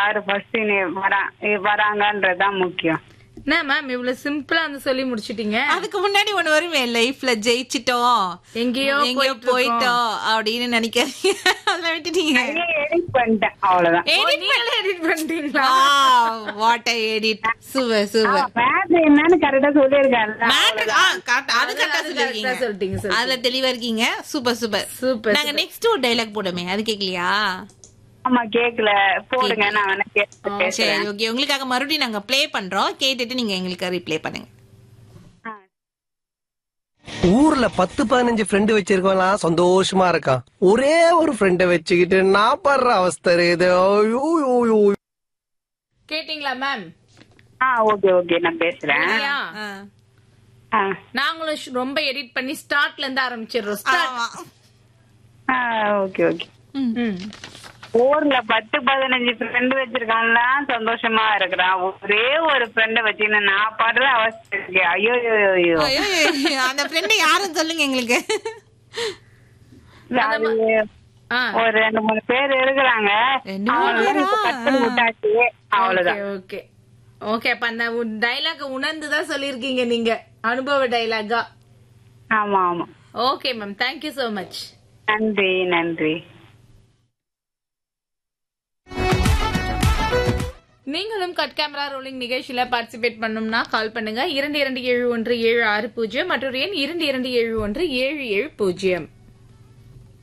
யாரு ஃபர்ஸ்ட் வரா வராங்கன்றதுதான் முக்கியம் என்ன மேம் இவ்வளவு சிம்பிளா வந்து சொல்லி முடிச்சிட்டீங்க அதுக்கு முன்னாடி ஒண்ணு வருமே லைஃப்ல ஜெயிச்சிட்டோம் எங்கேயோ எங்கேயோ போயிட்டு போயிட்டோம் அப்படின்னு நினைக்காதீங்க அதெல்லாம் விட்டுட்டீங்க எடிட் பண்ணிட்டேன் அவ்வளவுதான் ஓ, நீங்களே எடிட் பண்ணிட்டீங்களா what edit super super matter என்னன்னு கரெக்டா சொல்லியிருக்காரு மேட்ரு அது கரெக்டா அது correct ஆ சொல்லிருக்கீங்க சொல்லிட்டீங்க, சொல்லிட்டீங்க. அதுல தெளிவா இருக்கீங்க சூப்பர் சூப்பர் Super, நாங்க நெக்ஸ்ட் ஒரு டைலாக் போடுமே அது கேக்கலையா ஆமா கேக்கல போடுங்க நான் வேணா கேட்டு சரி பேசுறேன் ஓகே உங்களுக்காக மறுபடியும் நாங்க ப்ளே பண்றோம் கேட்டுட்டு நீங்க எங்களுக்கு ரிப்ளை பண்ணுங்க ஆ. ஊர்ல பத்து பதினஞ்சு ஃப்ரெண்டு வச்சிருக்கவன்லாம் சந்தோஷமா இருக்கான் ஒரே ஒரு ஃப்ரெண்ட வச்சுக்கிட்டு நான் படுற அவஸ்தை இது ஐயோ, ஐயோ, ஐயோ. கேட்டீங்களா மேம் ஆ ஓகே ஓகே நான் பேசுறேன் சரியா ஆ. ஆ. நாங்களும் ஷ்- ரொம்ப எடிட் பண்ணி ஸ்டார்ட்ல இருந்து ஆரம்பிச்சிடுறோம் ஸ்டார்ட் ஆமா. ஆ ஓகே ஓகே ம் ஊர்ல பத்து பதினஞ்சு ஃப்ரெண்டு வச்சிருக்கான்லாம் சந்தோஷமா இருக்கிறான் ஒரே ஒரு ஃப்ரெண்ட வச்சுன்னு நான் படுற அவஸ்தை இருக்கு ஐயோ ஐயோ, ஐயோ ஐயோ, ஐயோ, அந்த ஃப்ரெண்ட் யாருன்னு சொல்லுங்க எங்களுக்கு அது ஆ ஒரு ரெண்டு மூணு பேர் இருக்கிறாங்க ரெண்டு மூணு அவங்கள பேரா? இப்ப கத்துன்னு விட்டாச்சு அவ்வளவுதான் ஓகே ஓகே அப்ப அந்த டைலாக் உணர்ந்துதான் சொல்லிருக்கீங்க நீங்க அனுபவ டைலாகா ஆமா ஆமா okay ma'am thank you so much நன்றி நன்றி நீங்களும் கட் கேமரா ரோலிங் நிகழ்ச்சியில பார்ட்டிசிபேட் பண்ணணும்னா கால் பண்ணுங்க இரண்டு இரண்டு ஏழு ஒன்று ஏழு ஆறு பூஜ்ஜியம் மற்றொரு எண் இரண்டு இரண்டு ஏழு ஒன்று ஏழு ஏழு பூஜ்ஜியம்